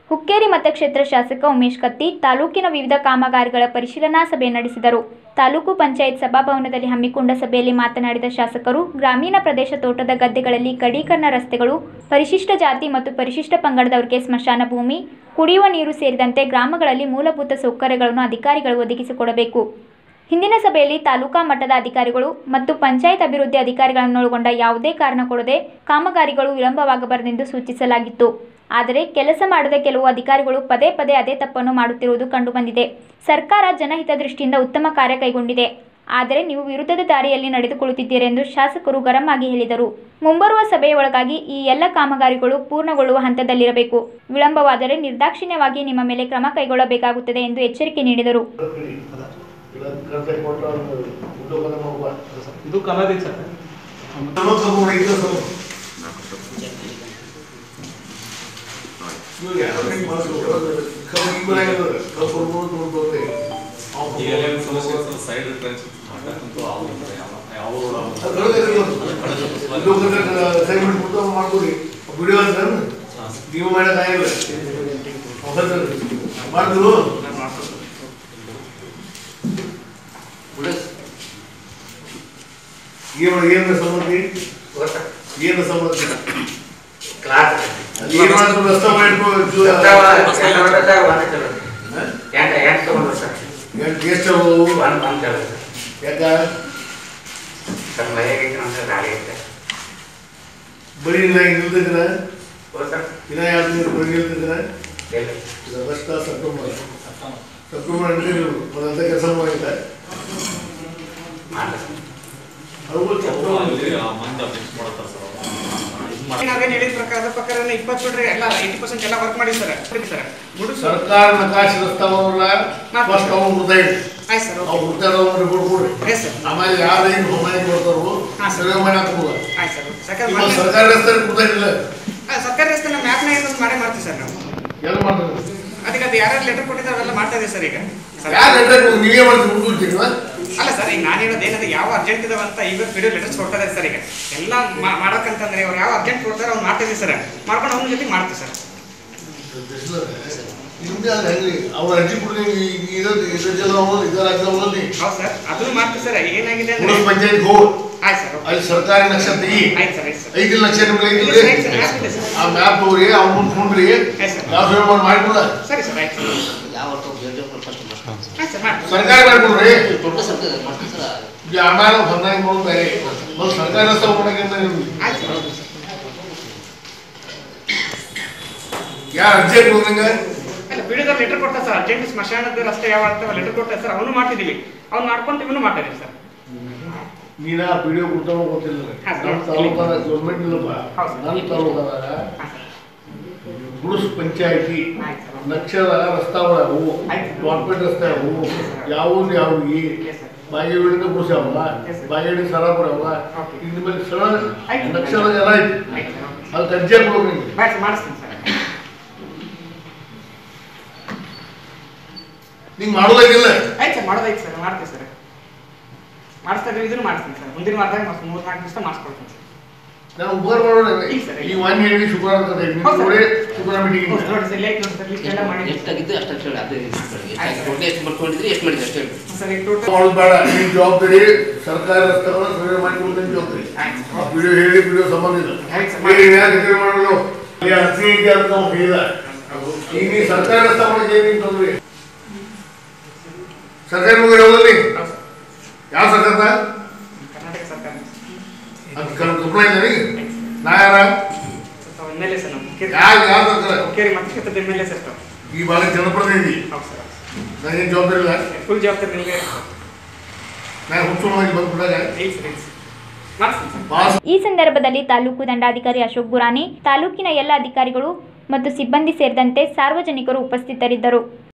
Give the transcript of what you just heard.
ಹುಕ್ಕೇರಿ ಮತಕ್ಷೇತ್ರ ಶಾಸಕ ಉಮೇಶ್ ಕತ್ತಿ ತಾಲೂಕಿನ ವಿವಿಧ ಕಾಮಗಾರಿಗಳ ಪರಿಶೀಲನಾ ಸಭೆ ನಡೆಸಿದರು ತಾಲೂಕು ಪಂಚಾಯತ್ ಸಭಾಭವನದಲ್ಲಿ ಹಮ್ಮಿಕೊಂಡ ಸಭೆಯಲ್ಲಿ ಮಾತನಾಡಿದ ಶಾಸಕರು ಗ್ರಾಮೀಣ ಪ್ರದೇಶ ತೋಟದ ಗದ್ದೆಗಳಲ್ಲಿ ಕಡೀಕರಣ ರಸ್ತೆಗಳು ಪರಿಶಿಷ್ಟ ಜಾತಿ ಮತ್ತು ಪರಿಶಿಷ್ಟ ಪಂಗಡದವರಿಗೆ ಸ್ಮಶಾನ ಭೂಮಿ ಕುಡಿಯುವ ನೀರು ಸೇರಿದಂತೆ ಗ್ರಾಮಗಳಲ್ಲಿ ಮೂಲಭೂತ ಸೌಕರ್ಯಗಳನ್ನು ಅಧಿಕಾರಿಗಳು ಒದಗಿಸಿಕೊಡಬೇಕು ಹಿಂದಿನ ಸಭೆಯಲ್ಲಿ ತಾಲೂಕಾ ಮಟ್ಟದ ಅಧಿಕಾರಿಗಳು ಮತ್ತು ಪಂಚಾಯತ್ ಅಭಿವೃದ್ಧಿ ಅಧಿಕಾರಿಗಳನ್ನೊಳಗೊಂಡ ಯಾವುದೇ ಕಾರಣ ಕೊಡದೆ ಕಾಮಗಾರಿಗಳು ವಿಳಂಬವಾಗಬಾರದೆಂದು ಸೂಚಿಸಲಾಗಿತ್ತು ಆದರೆ ಕೆಲಸ ಮಾಡದ ಕೆಲವು ಅಧಿಕಾರಿಗಳು ಪದೇ ಪದೇ ಅದೇ ತಪ್ಪನ್ನು ಮಾಡುತ್ತಿರುವುದು ಕಂಡುಬಂದಿದೆ ಸರ್ಕಾರ ಜನಹಿತ ದೃಷ್ಟಿಯಿಂದ ಉತ್ತಮ ಕಾರ್ಯ ಕೈಗೊಂಡಿದೆ ಆದರೆ ನೀವು ವಿರುದ್ಧದ ದಾರಿಯಲ್ಲಿ ನಡೆದುಕೊಳ್ಳುತ್ತಿದ್ದೀರೆಂದು ಶಾಸಕರು ಗರಂ ಆಗಿ ಹೇಳಿದರು ಮುಂಬರುವ ಸಭೆಯ ಒಳಗಾಗಿ ಈ ಎಲ್ಲ ಕಾಮಗಾರಿಗಳು ಪೂರ್ಣಗೊಳ್ಳುವ ಹಂತದಲ್ಲಿರಬೇಕು ವಿಳಂಬವಾದರೆ ನಿರ್ದಾಕ್ಷಿಣ್ಯವಾಗಿ ನಿಮ್ಮ ಮೇಲೆ ಕ್ರಮ ಕೈಗೊಳ್ಳಬೇಕಾಗುತ್ತದೆ ಎಂದು ಎಚ್ಚರಿಕೆ ನೀಡಿದರು ಇದು ಕನ್ನಡಿ ಸರ್ ಈಗ ಎಲ್ಲ ಸಮಸ್ಯೆ ಸೈಡ್ ಟ್ರೆಂಚ್ ಮಾಡ್ತಕ್ಕಂಥ ಅವ್ರು ಯಾವ ರೋಡ್ ಮಾಡ್ಕೊಡಿ ವಿಡಿಯೋ ನೀವು ಮಾಡೋದಾಗಿಲ್ಲ ಮಾಡಿದ್ರು ಏನು ಏನು ಸಂಬಂಧಿ ಏನು ಸಂಬಂಧಿ ಏನು ಮಾಡಿದ್ರು ರಸ್ತೆ ಮಾಡ್ಕೊಂಡು ಎಷ್ಟು ಯಾಕ ಬರೀ ಇಲ್ಲ ನಿಲ್ತಿದ್ರ ಇನ್ನ ಯಾವ್ದು ನೀವು ಬರೀ ನಿಲ್ತಿದ್ರ ಆಗಸ್ಟ್ ಸೆಪ್ಟೆಂಬರ್ ಸೆಪ್ಟೆಂಬರ್ ಅಂದ್ರೆ ನೀವು ಒಂದಂತ ಕೆಲಸ ಮಾಡಿಲ್ಲ ಅದು ಅಲ್ಲಿ ಆ ಮಂದಿ ಫಿಕ್ಸ್ ಮಾಡ್ತಾರೆ ಸರ್ ಇದು ಮಾಡಿ ನಾವೇನ್ ಹೇಳಿದ ಪ್ರಕಾರ ಪ್ರಕಾರ ಇಪ್ಪತ್ತು ಬಿಡ್ರಿ ಎಲ್ಲ ಏಯ್ಟಿ ಪರ್ಸೆಂಟ್ ಎಲ್ಲ ವರ್ಕ್ ಮಾಡಿ ಸರ್ ಸರ್ ಗುಡ್ ಸರ್ ಸರ್ಕಾರ ನಕಾಶೆ ರಸ್ತಾವಲ್ಲ ಫಸ್ಟ್ ಅವ್ನು ಹುಡ್ತಾ ಇದ್ರು ಆಯ್ತು ಸರ್ ಅವ್ರು ಹುಡ್ತಾರ ಅವ್ರು ಕೊಡ್ಕೊಡ್ರಿ ಎಸ್ ಸರ್ ಆಮೇಲೆ ಯಾರು ಏನು ಹೊಮಾಯಿ ಕೊಡ್ತಾರೋ ಹಾ, ಸರ್. ಸರ್ವೆ ಮಾಡಿ ಹಾಕ್ಬೋದ ಆಯ್ತು ಸರ್ ಸೆಕೆಂಡ್ ಇವಾಗ ಸರ್ಕಾರಿ ರಸ್ತೆ ಕೊಡ್ತಾ ಇಲ್ಲ ಸರ್ಕಾರಿ ರಸ್ತೆ ನಮ್ಮ ಮ್ಯಾಪ್ನ ಏನಂತ ಮಾಡೇ ಮಾಡ್ತೀವಿ ಸರ್ ನಾವು ಎಲ್ಲ ಮಾಡ್ತಾರೆ ಅದಕ್ಕೆ ಅದು ಯಾರ್ಯಾರು ಲೆಟರ್ ಕೊಟ್ಟಿದ್ದಾರೆ ಅವೆಲ್ಲ ಮಾಡ್ತಾ ಇದೆ ಸರ್ ಈಗ ಸರ್ ಯಾರು ಲೆಟ್ರ್ ನೀವೇ ಮಾಡ್ತೀವಿ ಮುಂದೂಡ್ತೀವಿ ಅಲ್ಲ ಸರ್ ಈಗ ನಾನು ಹೇಳೋದು ಏನಂದ್ರೆ ಯಾವ ಅರ್ಜೆಂಟ್ ಇದಾವ ಅಂತ ಈಗ ವಿಡಿಯೋ ಲೆಟರ್ಸ್ ಕೊಡ್ತಾ ಇದೆ ಸರ್ ಈಗ ಎಲ್ಲ ಮಾ- ಮಾಡಕ್ಕಂತಂದ್ರೆ ಅವ್ರು ಯಾವ ಅರ್ಜೆಂಟ್ ಕೊಡ್ತಾರೆ ಅವ್ನು ಮಾಡ್ತಾ ಇದೀವಿ ಸರ್ ಮಾಡ್ಕೊಂಡು ಅವ್ನ ಜೊತೆ ಮಾಡ್ತೀವಿ ಸರ್ ನಿಮ್ಗೆ ಅದು ಹೆಂಗ್ರಿ ಅವ್ರ ಅರ್ಜಿ ಕೊಡ್ರಿ ಇರೋದು ಇದ್ರ ಜನ ಅವನು ಇದರ ಆಗ್ತಾವಲ್ಲಿ ಹೌದು ಸರ್ ಅದನ್ನು ಮಾಡ್ತೀವಿ ಸರ್ ಏನಾಗಿದೆ ಅಂದ್ರೆ ಪುನಃ ಪಂಚಾಯತ್ ಹೋಗ್ ಆಯ್ತು ಸರ್ ಅಲ್ಲಿ ಸರ್ಕಾರಿ ನಕ್ಷೆ ತೆಗಿ ಆಯ್ತು ಸರ್ ಆಯ್ತು ಸರ್ ಐದು ಲಕ್ಷ ನಿಮ್ಗೆ ಇಲ್ಲ ಐತಿಲ್ರಿ ಸರ್, ಆಯ್ತು ಸರ್, ಆಯ್ತು ಸರ್. ಆ ಮ್ಯಾಪ್ ಹೋಗ್ರಿ ಅವ್ನ ಮುಂದೆ ಕುಂಡ್ರಿ ಆಯ್ತು ಸರ್ ಯಾವ ಸರ್ವೆ ಮಾಡಿ ಮಾಡ್ಕೊಡ ಸರಿ ಸರ್ ಆಯ್ತು ಸರ್ ಯಾವ ಫಸ್ಟ್ ಆಯ್ತು ಸರ್ ಮಾಡಿ ಸರ್ಕಾರಿ ಮಾಡ್ಕೊಡ್ರಿ ದೊಡ್ಡ ಸರ್ಕಾರ ಮಾಡ್ತೀವಿ ಸರ್ ಈಗ ಆಮೇಲೆ ಬಂದಾಗ ಮಾಡೋದು ಬೇರೆ ಒಂದು ಸರ್ಕಾರಿ ರಸ್ತೆ ಹೋಗೋಣಕ್ಕೆ ಆಯ್ತು ಸರ್ ಹೌದು ಸರ್ ಯಾರು ಅರ್ಜಿ ಹೋಗಂಗೆ ಅಲ್ಲ ಬಿಡಿದವ್ರು ಲೆಟರ್ ಕೊಡ್ತಾರೆ ಸರ್ ಅರ್ಜೆಂಟ್ ಸ್ಮಶಾನದ ರಸ್ತೆ ಯಾವ ಆಗ್ತಾವ ಲೆಟರ್ ಕೊಡ್ತಾರೆ ಸರ್ ಅವನು ಮಾಡ್ತಿದ್ದೀವಿ ಅವ್ನು ಮಾಡ್ಕೊಂಡು ಇವನು ಮಾಡ್ತಾರೆ ಸರ್ ನೀನ ವಿಡಿಯೋ ಕೊಡ್ತಾವ ಗೊತ್ತಿಲ್ಲ ಹಾ, ಸರ್. ನಮ್ಮ ತಾಲೂಕಾದ ಗೌರ್ಮೆಂಟ್ ಇಲ್ಲಪ್ಪ ಹೌದು, ಸರ್. ನನ್ನ ತಾಲೂಕಾದಾಗ ಹಾಂ ಸರ್ ಗುರುಸ್ ಪಂಚಾಯತಿ ಆಯ್ತು ಸರ್ ಲಕ್ಷದ ರಸ್ತಾವ ಅವು ಆಯ್ತು. ಡಾಕ್ಯುಮೆಂಟ್ ರಸ್ತೆ ಅವು ಯಾವ್ದು ಯಾವ್ದು ಎಸ್ ಸರ್ ಬಾಗೇವಾಡಿಂದ ಗುರುಸಿ ಅವ Yes, sir. ಬಾಗೇವಾಡಿ ಸರಾಪುರ ಅವ Okay. ಇಲ್ಲಿ ನಿಮ್ಮಲ್ಲಿ ಸ್ಥಳ ಆಯ್ತು. ಲಕ್ಷದ ಎಲ್ಲ ಐತಿ ಆಯ್ತು ಸರ್ ಓಕೆ. ಅಲ್ಲಿ ಕಜ್ಜೆ ಕೊಡ್ಬೇಕು ನಿಮ್ಗೆ ಬಾಯ್ ಸರ್ ಮಾಡಿಸ್ತೀನಿ ಸರ್ ನಿಂಗೆ ಮಾಡೋದಾಗಿಲ್ಲ ಆಯ್ತು ಸರ್ ಮಾಡೋದೈತೆ ಸರ್ ಮಾಡ್ತೀವಿ ಸರ್ ಮಾಡಿಸ್ತಾ ಇದ್ದೀವಿ ಇದನ್ನು ಮಾಡಿಸ್ತೀನಿ ಸರ್ ಮುಂದಿನ ವಾರದಾಗ ಮಾಡಿಸ್ ಮೂರು ನಾಲ್ಕು ದಿವಸ ಮಾಡಿಸ್ಕೊಡ್ತೀನಿ ಸರ್ ನಾನು ಉಪಕಾರ ಮಾಡೋಣ ಇಲ್ಲ, sir. ಈ ಒನ್ ಹೇಳಿ ಶುಕ್ರವಾರ ಕತೆ ನಿಮ್ಮ ಹೌದು, sir. ನೋಡಿ ಶುಕ್ರವಾರ ಮೀಟಿಂಗ್ ಹೌದು, ನೋಡಿ ಸರ್ ಲೇಟ್ ನೋಡಿ ಸರ್ ಲಿಸ್ಟ್ ಎಲ್ಲ ಮಾಡಿ ಎಷ್ಟಾಗಿದ್ದು ಅಷ್ಟು ಹೇಳಿ ಅದೇ ಎಷ್ಟಾಗಿ ಟೋಟಲ್ ಎಷ್ಟು ಮಾಡ್ಕೊಂಡಿದ್ರಿ ಎಷ್ಟು ಮಾಡಿದ್ರಿ ಅಷ್ಟು ಹೇಳಿ ಸರ್ ಈಗ ಟೋಟಲ್ ಮಾಡೋದು ಬೇಡ ನಿಮ್ಮ ಜವಾಬ್ದಾರಿ ಸರ್ಕಾರ ರಸ್ತೆಗಳನ್ನ ಸರ್ವೆ ಮಾಡಿಕೊಡ್ತೀನಿ ಜವಾಬ್ದಾರಿ ಆಯ್ತು ಸರ್ ಆ ವಿಡಿಯೋ ಹೇಳಿ ವಿಡಿಯೋ ಸಂಬಂಧ ಇಲ್ಲ ಆಯ್ತು ಸರ್ ಈಗ ಯಾಕೆ ರಿಪೇರಿ ಮಾಡೋದು ಈ ಅರ್ಜಿ ಐತಿ ಅಂತ ನಾವು ಹೇಳಿದ ಈಗ ನೀ ಸರ್ಕಾರ ರಸ್ತೆ ಮಾಡೋಕೆ ಏನೇನು ತೊಂದ್ರೆ ಸರ್ಕಾರಿ ಮುಗಿರಿ ಹೋದಲ್ಲಿ ಹೌದು ಸರ್ ಯಾವ ಸರ್ಕಾರದ ಕರ್ನಾಟಕ ಸರ್ಕಾರ ಅದು ಕಂಪ್ಲೇಂಟ್ ನನಗೆ ನಾ ಯಾರ ತಾವು ಎಮ್ ಎಲ್ ಎ ಸರ್ ನಮ್ಮ ಹುಕ್ಕೇರಿ ಯಾವ ಯಾವ ಸರ್ಕಾರ ಹುಕ್ಕೇರಿ ಮತಕ್ಷೇತ್ರದ ಎಮ್ ಎಲ್ ಎ ಸರ್ ತಾವು ಈ ಭಾಳ ಜನಪ್ರತಿನಿಧಿ ಹೌದು ಸರ್ ನನಗೇನು ಜವಾಬ್ದಾರಿ ಇಲ್ಲ ಫುಲ್ ಜವಾಬ್ದಾರಿ ನಿಮಗೆ ನಾನು ಹುಚ್ಚುವಾಗಿ ಬಂದ್ಬಿಟ್ಟಾಗ ಇಲ್ಲ ಸರ್ ಇಲ್ಲ ಸರ್ ಮಾಡಿಸ್ತೀನಿ ಸರ್ ಭಾಳ ಈ ಸಂದರ್ಭದಲ್ಲಿ ತಾಲೂಕು ದಂಡಾಧಿಕಾರಿ ಅಶೋಕ್ ಗುರಾನಿ ತಾಲೂಕಿನ ಎಲ್ಲ ಅಧಿಕಾರಿಗಳು ಮತ್ತು ಸಿಬ್ಬಂದಿ ಸೇರಿದಂತೆ ಸಾರ್ವಜನಿಕರು ಉಪಸ್ಥಿತರಿದ್ದರು